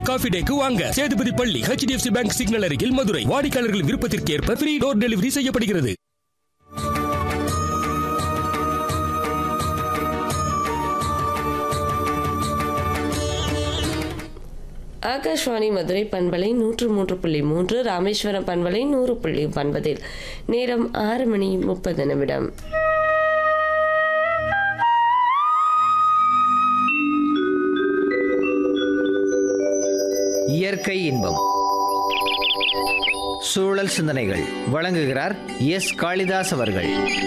coffee டேக்கு வாங்க சேதுபதி பள்ளி HDFC bank signal அருகில் மதுரை வாடிக்கையாளர்கள் விருப்பத்திற்கு ஏற்ப ஃப்ரீ டோர் டெலிவரி செய்யப்படுகிறது ஆகாஷ்வாணி மதுரை பண்பலை நூற்று மூன்று புள்ளி மூன்று ராமேஸ்வரம் பண்பலை நூறு புள்ளி ஒன்பதில் நேரம் ஆறு மணி முப்பது நிமிடம் இயற்கை இன்பம் சூழல் சிந்தனைகள் வழங்குகிறார் எஸ் காளிதாஸ் அவர்கள்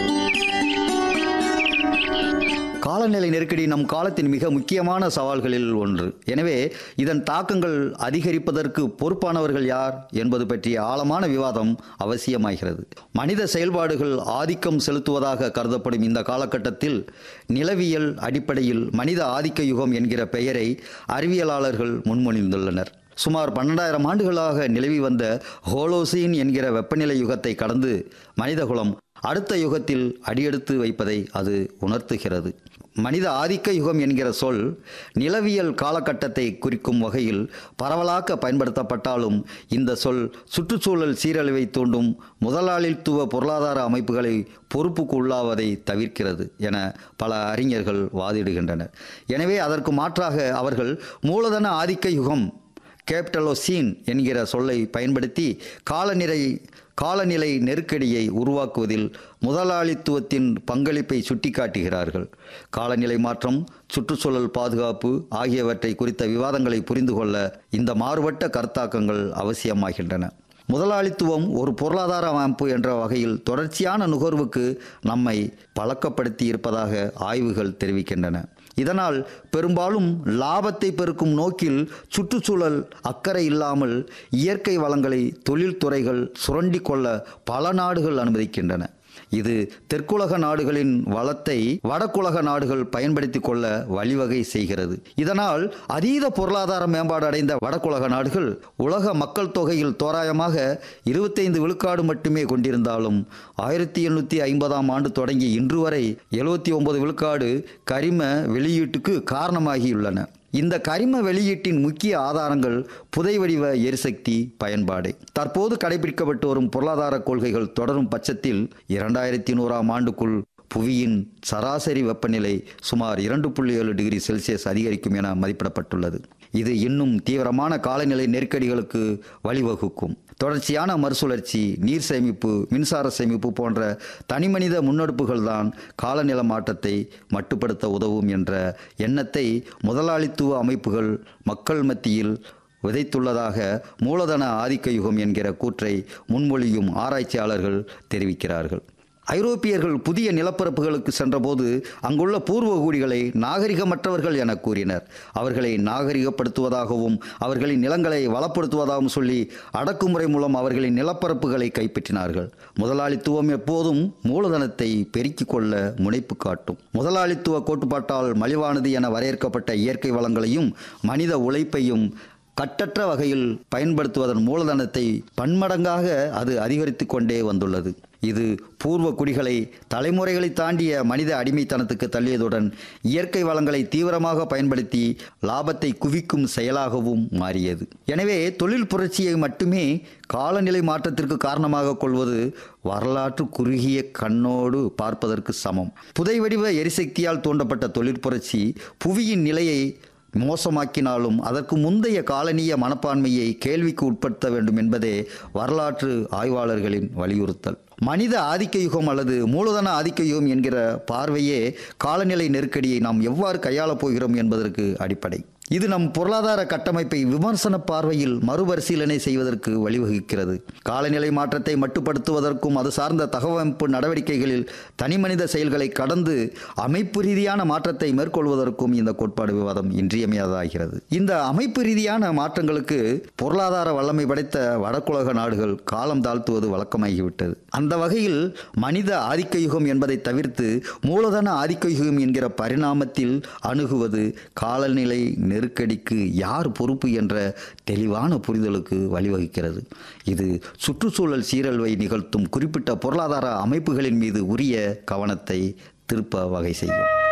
காலநிலை நெருக்கடி நம் காலத்தின் மிக முக்கியமான சவால்களில் ஒன்று எனவே இதன் தாக்கங்கள் அதிகரிப்பதற்கு பொறுப்பானவர்கள் யார் என்பது பற்றிய ஆழமான விவாதம் அவசியமாகிறது மனித செயல்பாடுகள் ஆதிக்கம் செலுத்துவதாக கருதப்படும் இந்த காலகட்டத்தில் நிலவியல் அடிப்படையில் மனித ஆதிக்க யுகம் என்கிற பெயரை அறிவியலாளர்கள் முன்மொழிந்துள்ளனர் சுமார் பன்னெண்டாயிரம் ஆண்டுகளாக நிலவி வந்த ஹோலோசீன் என்கிற வெப்பநிலை யுகத்தை கடந்து மனிதகுலம் அடுத்த யுகத்தில் அடியெடுத்து வைப்பதை அது உணர்த்துகிறது மனித ஆதிக்க யுகம் என்கிற சொல் நிலவியல் காலகட்டத்தை குறிக்கும் வகையில் பரவலாக்க பயன்படுத்தப்பட்டாலும் இந்த சொல் சுற்றுச்சூழல் சீரழிவை தூண்டும் முதலாளித்துவ பொருளாதார அமைப்புகளை பொறுப்புக்கு உள்ளாவதை தவிர்க்கிறது என பல அறிஞர்கள் வாதிடுகின்றனர் எனவே அதற்கு மாற்றாக அவர்கள் மூலதன ஆதிக்க யுகம் கேப்டலோசீன் என்கிற சொல்லை பயன்படுத்தி காலநிலை காலநிலை நெருக்கடியை உருவாக்குவதில் முதலாளித்துவத்தின் பங்களிப்பை சுட்டிக்காட்டுகிறார்கள் காலநிலை மாற்றம் சுற்றுச்சூழல் பாதுகாப்பு ஆகியவற்றை குறித்த விவாதங்களை புரிந்து கொள்ள இந்த மாறுபட்ட கருத்தாக்கங்கள் அவசியமாகின்றன முதலாளித்துவம் ஒரு பொருளாதார அமைப்பு என்ற வகையில் தொடர்ச்சியான நுகர்வுக்கு நம்மை பழக்கப்படுத்தி இருப்பதாக ஆய்வுகள் தெரிவிக்கின்றன இதனால் பெரும்பாலும் லாபத்தை பெருக்கும் நோக்கில் சுற்றுச்சூழல் அக்கறை இல்லாமல் இயற்கை வளங்களை தொழில்துறைகள் சுரண்டி கொள்ள பல நாடுகள் அனுமதிக்கின்றன இது தெற்குலக நாடுகளின் வளத்தை வடக்குலக நாடுகள் பயன்படுத்தி கொள்ள வழிவகை செய்கிறது இதனால் அதீத பொருளாதார மேம்பாடு அடைந்த வடக்குலக நாடுகள் உலக மக்கள் தொகையில் தோராயமாக இருபத்தைந்து விழுக்காடு மட்டுமே கொண்டிருந்தாலும் ஆயிரத்தி எண்ணூற்றி ஐம்பதாம் ஆண்டு தொடங்கி இன்று வரை எழுபத்தி ஒன்பது விழுக்காடு கரிம வெளியீட்டுக்கு காரணமாகியுள்ளன இந்த கரிம வெளியீட்டின் முக்கிய ஆதாரங்கள் புதை வடிவ எரிசக்தி பயன்பாடு தற்போது கடைபிடிக்கப்பட்டு வரும் பொருளாதார கொள்கைகள் தொடரும் பட்சத்தில் இரண்டாயிரத்தி நூறாம் ஆண்டுக்குள் புவியின் சராசரி வெப்பநிலை சுமார் இரண்டு புள்ளி ஏழு டிகிரி செல்சியஸ் அதிகரிக்கும் என மதிப்பிடப்பட்டுள்ளது இது இன்னும் தீவிரமான காலநிலை நெருக்கடிகளுக்கு வழிவகுக்கும் தொடர்ச்சியான மறுசுழற்சி நீர் சேமிப்பு மின்சார சேமிப்பு போன்ற தனிமனித முன்னெடுப்புகள் தான் காலநில மாற்றத்தை மட்டுப்படுத்த உதவும் என்ற எண்ணத்தை முதலாளித்துவ அமைப்புகள் மக்கள் மத்தியில் விதைத்துள்ளதாக மூலதன ஆதிக்க யுகம் என்கிற கூற்றை முன்மொழியும் ஆராய்ச்சியாளர்கள் தெரிவிக்கிறார்கள் ஐரோப்பியர்கள் புதிய நிலப்பரப்புகளுக்கு சென்றபோது அங்குள்ள பூர்வகுடிகளை நாகரிகமற்றவர்கள் என கூறினர் அவர்களை நாகரிகப்படுத்துவதாகவும் அவர்களின் நிலங்களை வளப்படுத்துவதாகவும் சொல்லி அடக்குமுறை மூலம் அவர்களின் நிலப்பரப்புகளை கைப்பற்றினார்கள் முதலாளித்துவம் எப்போதும் மூலதனத்தை பெருக்கிக் கொள்ள முனைப்பு காட்டும் முதலாளித்துவ கோட்பாட்டால் மலிவானது என வரையறுக்கப்பட்ட இயற்கை வளங்களையும் மனித உழைப்பையும் கட்டற்ற வகையில் பயன்படுத்துவதன் மூலதனத்தை பன்மடங்காக அது அதிகரித்து கொண்டே வந்துள்ளது இது பூர்வ குடிகளை தலைமுறைகளை தாண்டிய மனித அடிமைத்தனத்துக்கு தள்ளியதுடன் இயற்கை வளங்களை தீவிரமாக பயன்படுத்தி லாபத்தை குவிக்கும் செயலாகவும் மாறியது எனவே தொழில் புரட்சியை மட்டுமே காலநிலை மாற்றத்திற்கு காரணமாக கொள்வது வரலாற்று குறுகிய கண்ணோடு பார்ப்பதற்கு சமம் புதை வடிவ எரிசக்தியால் தூண்டப்பட்ட தொழிற்புரட்சி புவியின் நிலையை மோசமாக்கினாலும் அதற்கு முந்தைய காலனிய மனப்பான்மையை கேள்விக்கு உட்படுத்த வேண்டும் என்பதே வரலாற்று ஆய்வாளர்களின் வலியுறுத்தல் மனித ஆதிக்க யுகம் அல்லது மூலதன ஆதிக்க யுகம் என்கிற பார்வையே காலநிலை நெருக்கடியை நாம் எவ்வாறு கையாளப் போகிறோம் என்பதற்கு அடிப்படை இது நம் பொருளாதார கட்டமைப்பை விமர்சன பார்வையில் மறுபரிசீலனை செய்வதற்கு வழிவகுக்கிறது காலநிலை மாற்றத்தை மட்டுப்படுத்துவதற்கும் அது சார்ந்த தகவமைப்பு நடவடிக்கைகளில் தனிமனித செயல்களை கடந்து அமைப்பு ரீதியான மாற்றத்தை மேற்கொள்வதற்கும் இந்த கோட்பாடு விவாதம் இன்றியமையாததாகிறது இந்த அமைப்பு ரீதியான மாற்றங்களுக்கு பொருளாதார வல்லமை படைத்த வடக்குலக நாடுகள் காலம் தாழ்த்துவது வழக்கமாகிவிட்டது அந்த வகையில் மனித ஆதிக்க யுகம் என்பதை தவிர்த்து மூலதன ஆதிக்க யுகம் என்கிற பரிணாமத்தில் அணுகுவது காலநிலை நெருக்கடிக்கு யார் பொறுப்பு என்ற தெளிவான புரிதலுக்கு வழிவகுக்கிறது இது சுற்றுச்சூழல் சீரழிவை நிகழ்த்தும் குறிப்பிட்ட பொருளாதார அமைப்புகளின் மீது உரிய கவனத்தை திருப்ப வகை செய்யும்